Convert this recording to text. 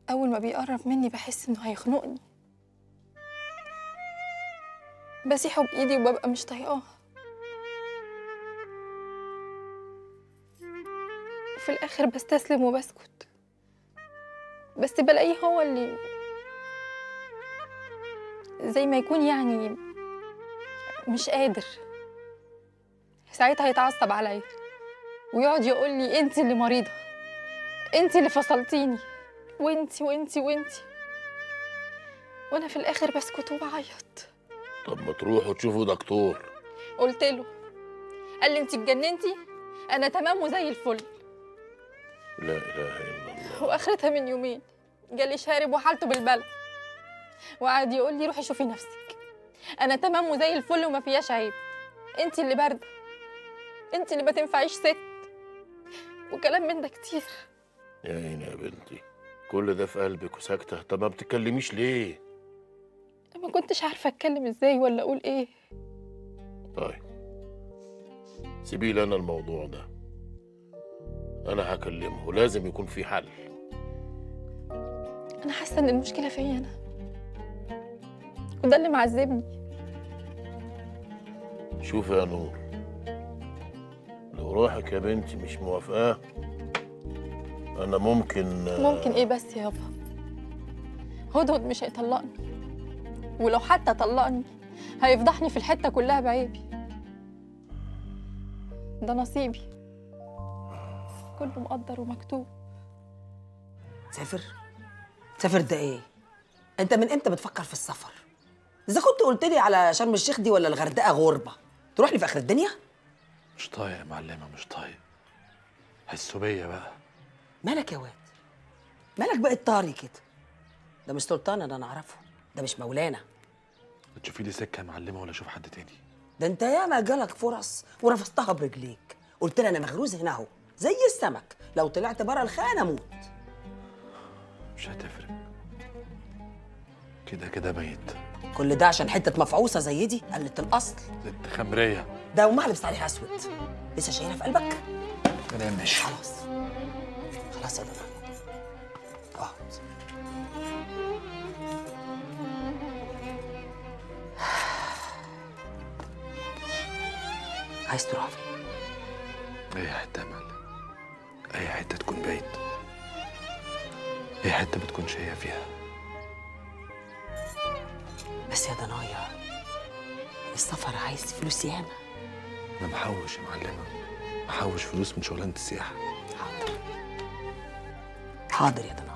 أول ما بيقرب مني بحس إنه هيخنقني بسيحه بإيدي وببقى مش طايقاه في الآخر بستسلم وبسكت بس بلاقيه هو اللي زي ما يكون يعني مش قادر ساعتها يتعصب عليا ويقعد يقول لي انت اللي مريضه انت اللي فصلتيني وانتي وانتي وانتي وانا في الاخر بسكت وبعيط طب ما تروحوا تشوفوا دكتور قلت له قال لي انت اتجننتي انا تمام وزي الفل لا اله الا الله واخرتها من يومين جالي شارب وحالته بالبلد وقعد يقول لي روحي شوفي نفسك انا تمام وزي الفل وما فيهاش عيب انت اللي بارده انت اللي ما تنفعيش ست وكلام من ده كتير يا عيني يا بنتي كل ده في قلبك وساكته طب ما بتتكلميش ليه ما كنتش عارفه اتكلم ازاي ولا اقول ايه طيب سيبي لي انا الموضوع ده انا هكلمه لازم يكون في حل انا حاسه ان المشكله فيا انا وده اللي معذبني شوفي يا نور لو روحك يا بنتي مش موافقاه انا ممكن ممكن ايه بس يابا هدهد مش هيطلقني ولو حتى طلقني هيفضحني في الحته كلها بعيبي ده نصيبي كله مقدر ومكتوب سافر سافر ده ايه انت من امتى بتفكر في السفر اذا كنت قلت لي على شرم الشيخ دي ولا الغردقه غربه تروح لي في اخر الدنيا مش طايق يا معلمة مش طايق حسوا بيا بقى مالك يا واد مالك بقيت طاري كده ده مش سلطان ده انا اعرفه ده مش مولانا تشوفي لي سكة يا معلمة ولا اشوف حد تاني ده انت ياما جالك فرص ورفضتها برجليك قلت لي انا مغروز هنا اهو زي السمك لو طلعت بره الخانه اموت مش هتفرق كده كده ميت كل ده عشان حته مفعوصه زي دي قلت الاصل ست خمرية ده وما لبست عليها اسود لسه شايلها في قلبك انا مش خلاص خلاص يا دنيا اقعد عايز تروح فين؟ اي حتة يا معلم اي حتة تكون بيت اي حتة ما تكونش هي فيها بس يا دنايا السفر عايز فلوس ياما انا محوش يا معلمة محوش فلوس من شغلانة السياحة حاضر حاضر يا دنايا